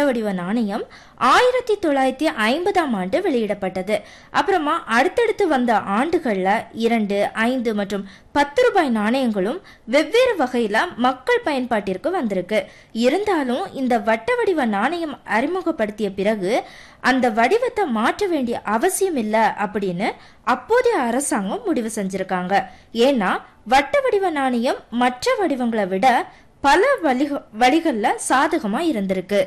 வடிவ நாணயம் ஆயிரத்தி தொள்ளாயிரத்தி ஐம்பதாம் ஆண்டு வெளியிடப்பட்டது அப்புறமா அடுத்தடுத்து வந்த ஆண்டுகள்ல இரண்டு ஐந்து மற்றும் பத்து ரூபாய் நாணயங்களும் வெவ்வேறு வகையில மக்கள் பயன்பாட்டிற்கு வந்திருக்கு இருந்தாலும் இந்த வட்ட வடிவ நாணயம் அறிமுகப்படுத்திய பிறகு அந்த வடிவத்தை மாற்ற வேண்டிய அவசியம் இல்லை அப்படின்னு அப்போதைய அரசாங்கம் முடிவு செஞ்சிருக்காங்க ஏன்னா வட்ட வடிவ நாணயம் மற்ற வடிவங்களை விட பல வழி வழிகள்ல சாதகமா இருந்திருக்கு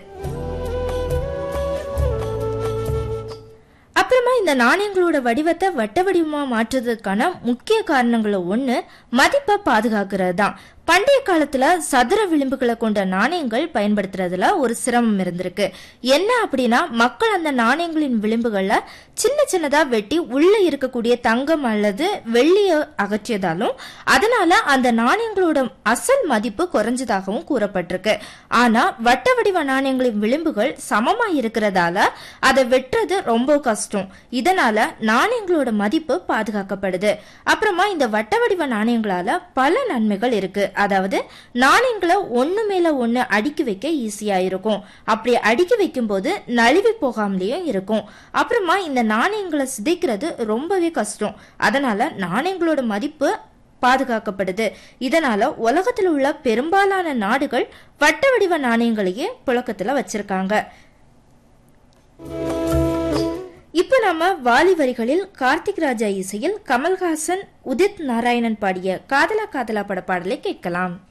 அப்புறமா இந்த நாணயங்களோட வடிவத்தை வட்ட வடிவமா மாற்றுறதுக்கான முக்கிய காரணங்கள ஒண்ணு மதிப்பை பாதுகாக்கிறது தான் பண்டைய காலத்துல சதுர விளிம்புகளை கொண்ட நாணயங்கள் பயன்படுத்துறதுல ஒரு சிரமம் இருந்திருக்கு என்ன அப்படின்னா மக்கள் அந்த நாணயங்களின் விளிம்புகள்ல சின்ன சின்னதா வெட்டி உள்ள இருக்கக்கூடிய தங்கம் அல்லது வெள்ளிய அகற்றியதாலும் அதனால அந்த நாணயங்களோட அசல் மதிப்பு குறைஞ்சதாகவும் கூறப்பட்டிருக்கு ஆனா வட்ட வடிவ நாணயங்களின் விளிம்புகள் சமமா இருக்கிறதால அதை வெட்டுறது ரொம்ப கஷ்டம் இதனால நாணயங்களோட மதிப்பு பாதுகாக்கப்படுது அப்புறமா இந்த வட்ட வடிவ நாணயங்களால பல நன்மைகள் இருக்கு அதாவது நாணயங்களை ஒண்ணு மேல ஒண்ணு அடுக்கி வைக்க ஈஸியா இருக்கும் அப்படி அடுக்கி வைக்கும் போது நழுவி போகாமலேயும் இருக்கும் அப்புறமா இந்த நாணயங்களை சிதைக்கிறது ரொம்பவே கஷ்டம் அதனால நாணயங்களோட மதிப்பு பாதுகாக்கப்படுது இதனால உலகத்தில் உள்ள பெரும்பாலான நாடுகள் வட்ட வடிவ நாணயங்களையே புழக்கத்துல வச்சிருக்காங்க இப்ப நம்ம வாலி வரிகளில் கார்த்திக் ராஜா இசையில் கமல்ஹாசன் உதித் நாராயணன் பாடிய காதலா காதலா பட பாடலை கேட்கலாம்